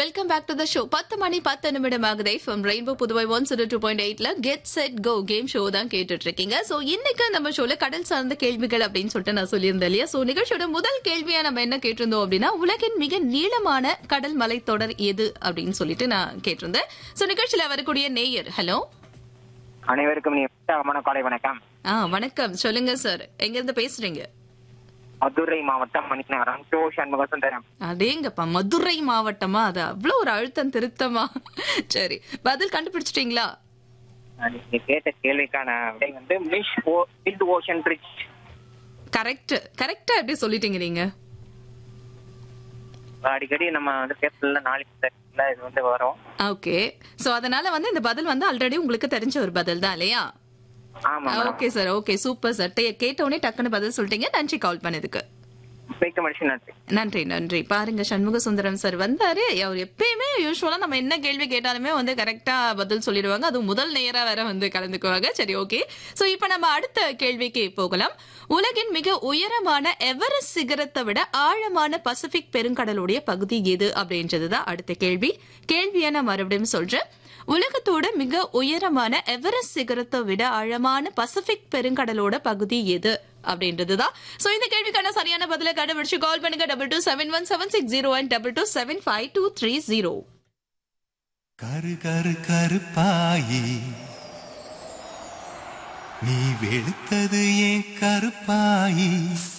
welcome back to the show பத்து மணி பத்து நிமிடம் ஆகுதே from Rainbow Puduvai one zero two point எயிட்ல get set go game show தான் கேட்டுட்டு இருக்கீங்க சோ இன்னைக்கு நம்ம ஷோல கடல் சார்ந்த கேள்விகள் அப்படின்னு சொல்லிட்டு நான் சொல்லியிருந்தேன் இல்லையா சோ நிகழ்ச்சியோட முதல் கேள்வியா நம்ம என்ன கேட்டிருந்தோம் அப்படின்னா உலகின் மிக நீளமான கடல் மலைத்தொடர் எது அப்படின்னு சொல்லிட்டு நான் கேட்டிருந்தேன் சோ நிகழ்ச்சியில வரக்கூடிய நேயர் ஹலோ அனைவருக்கும் நீ உற்சாகமான காலை வணக்கம் ஆ வணக்கம் சொல்லுங்க சார் எங்க இருந்து பேசுறீங்க மதுரை மாவட்டம் மணிநகரம் டோ சண்முக சுந்தரம் அடேங்கப்பா மதுரை மாவட்டமா அது அவ்வளவு ஒரு அழுத்தம் திருத்தமா சரி பதில் கண்டுபிடிச்சிட்டீங்களா நீங்க கேட்ட கேள்விக்கான விடை வந்து மிஷ் மிட் ஓஷன் பிரிட்ஜ் கரெக்ட் கரெக்டா எப்படி சொல்லிட்டீங்க நீங்க அடிக்கடி நம்ம வந்து பேப்பர்ல நாளைக்கு இது வந்து வரும் ஓகே சோ அதனால வந்து இந்த பதில் வந்து ஆல்ரெடி உங்களுக்கு தெரிஞ்ச ஒரு பதில் தான் இல்லையா ஆமா okay sir okay super sir கேட்ட உடனே டக்குன்னு பதில் சொல்லிட்டீங்க நன்றி கால் பண்ணதுக்கு மிக்க மனுஷன் நன்றி நன்றி நன்றி பாருங்க சண்முக சுந்தரம் சார் வந்தாரு அவர் எப்பயுமே யூஸ்வலா நம்ம என்ன கேள்வி கேட்டாலுமே வந்து கரெக்டா பதில் சொல்லிடுவாங்க அதுவும் முதல் நேரா வேற வந்து கலந்துக்குவாங்க சரி ஓகே சோ இப்ப நம்ம அடுத்த கேள்விக்கு போகலாம் உலகின் மிக உயரமான எவரெஸ்ட் சிகரத்தை விட ஆழமான பசிபிக் பெருங்கடலுடைய பகுதி எது அப்படின்றதுதான் அடுத்த கேள்வி கேள்வியை நான் மறுபடியும் சொல்றேன் உலகத்தோட மிக உயரமான எவரெஸ்ட் சிகரத்தை விட ஆழமான பசிபிக் பெருங்கடலோட பகுதி எது அப்படின்றதுதான் சோ இந்த கேள்விக்கான சரியான பதிலை கண்டுபிடிச்சு கால் பண்ணுங்க double two seven one seven six zero one double two seven five two three zero கரு கரு கருப்பாயி நீ வெளுத்தது ஏன் கருப்பாயி